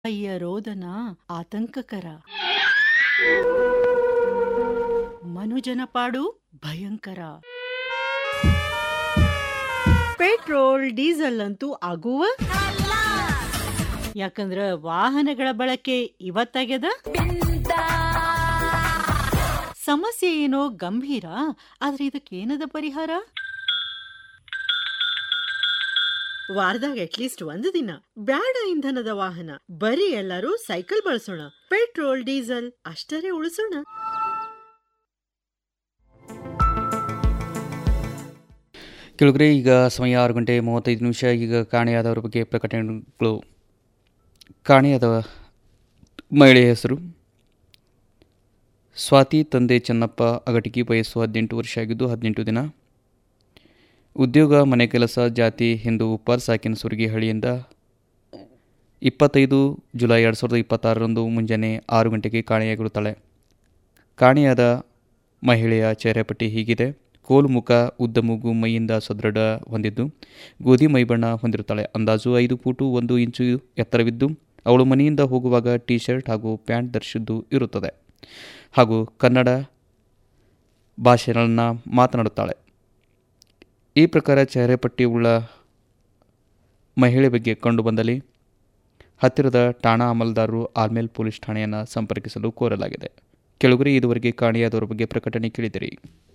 ತಾಯಿಯ ರೋದನ ಆತಂಕಕರ ಮನುಜನ ಪಾಡು ಭಯಂಕರ ಪೆಟ್ರೋಲ್ ಡೀಸೆಲ್ ಅಂತೂ ಆಗುವ ಯಾಕಂದ್ರ ವಾಹನಗಳ ಬಳಕೆ ಇವತ್ತಾಗ್ಯದ ಸಮಸ್ಯೆ ಏನೋ ಗಂಭೀರ ಆದ್ರೆ ಇದಕ್ಕೇನದ ಪರಿಹಾರ ವಾರದಾಗ ಅಟ್ಲೀಸ್ಟ್ ಒಂದು ದಿನ ಬ್ಯಾಡ ಇಂಧನದ ವಾಹನ ಬರೀ ಎಲ್ಲರೂ ಸೈಕಲ್ ಬಳಸೋಣ ಪೆಟ್ರೋಲ್ ಡೀಸೆಲ್ ಅಷ್ಟರೇ ಉಳಿಸೋಣ ಕೆಳಗರೆ ಈಗ ಸಮಯ ಆರು ಗಂಟೆ ಮೂವತ್ತೈದು ನಿಮಿಷ ಈಗ ಕಾಣೆಯಾದವರ ಬಗ್ಗೆ ಪ್ರಕಟಣೆಗಳು ಕಾಣೆಯಾದ ಮಹಿಳೆಯ ಹೆಸರು ಸ್ವಾತಿ ತಂದೆ ಚೆನ್ನಪ್ಪ ಅಗಟಿಗಿ ವಯಸ್ಸು ಹದಿನೆಂಟು ವರ್ಷ ಆಗಿದ್ದು ಹದಿನೆಂಟು ದಿನ ಉದ್ಯೋಗ ಮನೆ ಕೆಲಸ ಜಾತಿ ಹಿಂದೂ ಉಪ್ಪಾರ್ ಸಾಕಿನ ಸುರಗಿಹಳ್ಳಿಯಿಂದ ಇಪ್ಪತ್ತೈದು ಜುಲೈ ಎರಡು ಸಾವಿರದ ಇಪ್ಪತ್ತಾರರಂದು ಮುಂಜಾನೆ ಆರು ಗಂಟೆಗೆ ಕಾಣೆಯಾಗಿರುತ್ತಾಳೆ ಕಾಣೆಯಾದ ಮಹಿಳೆಯ ಚेहರೆಪಟ್ಟಿ ಹೀಗಿದೆ ಕೋಲು ಮುಖ ಉದ್ದ ಮೂಗು ಮೈಯಿಂದ ಸದೃಢ ಹೊಂದಿದ್ದು ಗೋಧಿ ಮೈಬಣ್ಣ ಹೊಂದಿರುತ್ತಾಳೆ ಅಂದಾಜು ಐದು ಫೂಟು ಒಂದು ಇಂಚು ಎತ್ತರವಿದ್ದು ಅವಳು ಮನೆಯಿಂದ ಹೋಗುವಾಗ ಟಿ ಶರ್ಟ್ ಹಾಗೂ ಪ್ಯಾಂಟ್ ಧರಿಸಿದ್ದು ಇರುತ್ತದೆ ಹಾಗೂ ಕನ್ನಡ ಭಾಷೆಗಳನ್ನು ಮಾತನಾಡುತ್ತಾಳೆ ಈ ಪ್ರಕಾರ ಚेहರೆಪಟ್ಟಿ ಉಳ್ಳ ಮಹಿಳೆ ಬಗ್ಗೆ ಕಂಡುಬಂದಲ್ಲಿ ಹತ್ತಿರದ ಠಾಣಾ ಅಮಲ್ದಾರರು ಆಲ್ಮೇಲ್ ಪೊಲೀಸ್ ಠಾಣೆಯನ್ನು ಸಂಪರ್ಕಿಸಲು ಕೋರಲಾಗಿದೆ ಕೆಳಗುರಿ ಇದುವರೆಗೆ ಕಾಣೆಯಾದವರ ಬಗ್ಗೆ ಪ್ರಕಟಣೆ ಕೇಳಿದಿರಿ